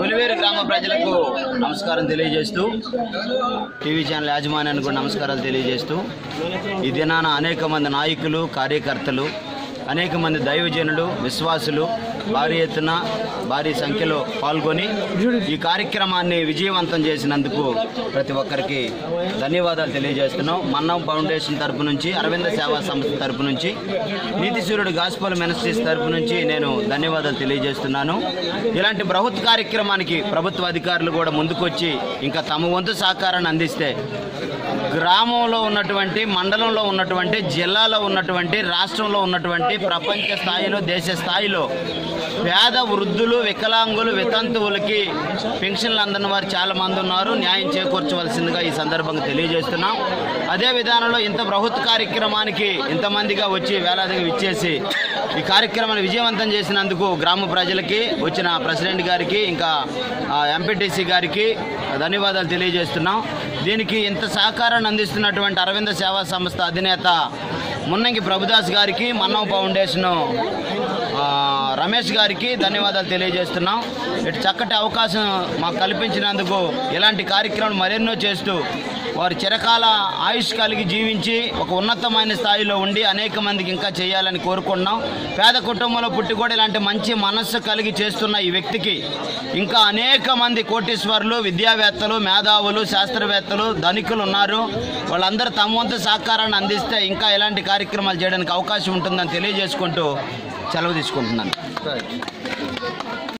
పులివేరు గ్రామ ప్రజలకు నమస్కారం తెలియజేస్తూ టీవీ ఛానల్ యాజమాన్యానికి కూడా నమస్కారాలు తెలియజేస్తూ ఈ దినాన అనేక మంది నాయకులు కార్యకర్తలు అనేక మంది దైవజనులు విశ్వాసులు భారీ ఎత్తున భారీ సంఖ్యలో పాల్గొని ఈ కార్యక్రమాన్ని విజయవంతం చేసినందుకు ప్రతి ఒక్కరికి ధన్యవాదాలు తెలియజేస్తున్నాం మన్నం ఫౌండేషన్ తరపు నుంచి అరవింద సేవా సంస్థ తరపు నుంచి నీతిసూర్యుడు గాస్పల్ మినిస్ట్రీస్ తరపు నుంచి నేను ధన్యవాదాలు తెలియజేస్తున్నాను ఇలాంటి బృహత్ కార్యక్రమానికి ప్రభుత్వ అధికారులు కూడా ముందుకొచ్చి ఇంకా తమ వంతు సహకారాన్ని అందిస్తే గ్రామంలో ఉన్నటువంటి మండలంలో ఉన్నటువంటి జిల్లాలో ఉన్నటువంటి రాష్ట్రంలో ఉన్నటువంటి ప్రపంచ స్థాయిలో దేశ స్థాయిలో పేద వృద్ధులు వికలాంగులు వితంతువులకి పెన్షన్లు అందని వారు చాలా మంది ఉన్నారు న్యాయం చేకూర్చవలసిందిగా ఈ సందర్భంగా తెలియజేస్తున్నాం అదే విధానంలో ఇంత బృహత్ కార్యక్రమానికి ఇంతమందిగా వచ్చి వేలాదిగా ఇచ్చేసి ఈ కార్యక్రమాన్ని విజయవంతం చేసినందుకు గ్రామ ప్రజలకి వచ్చిన ప్రెసిడెంట్ గారికి ఇంకా ఎంపీటీసీ గారికి ధన్యవాదాలు తెలియజేస్తున్నాం దీనికి ఇంత సహకారాన్ని అందిస్తున్నటువంటి అరవింద సేవా సంస్థ అధినేత మున్నంగి ప్రభుదాస్ గారికి మన్నం ఫౌండేషన్ ఆ, రమేష్ గారికి ధన్యవాదాలు తెలియజేస్తున్నాం ఇటు చక్కటి అవకాశం మాకు కల్పించినందుకు ఇలాంటి కార్యక్రమాలు మరెన్నో చేస్తూ వారు చిరకాల ఆయుష్ కలిగి జీవించి ఒక ఉన్నతమైన స్థాయిలో ఉండి అనేక మందికి ఇంకా చేయాలని కోరుకుంటున్నాం పేద కుటుంబంలో పుట్టి కూడా ఇలాంటి మంచి మనస్సు కలిగి చేస్తున్న ఈ వ్యక్తికి ఇంకా అనేక మంది కోటీశ్వరులు విద్యావేత్తలు మేధావులు శాస్త్రవేత్తలు ధనికులు ఉన్నారు వాళ్ళందరూ తమ వంతు సహకారాన్ని అందిస్తే ఇంకా ఇలాంటి కార్యక్రమాలు చేయడానికి అవకాశం ఉంటుందని తెలియజేసుకుంటూ సెలవు తీసుకుంటున్నాను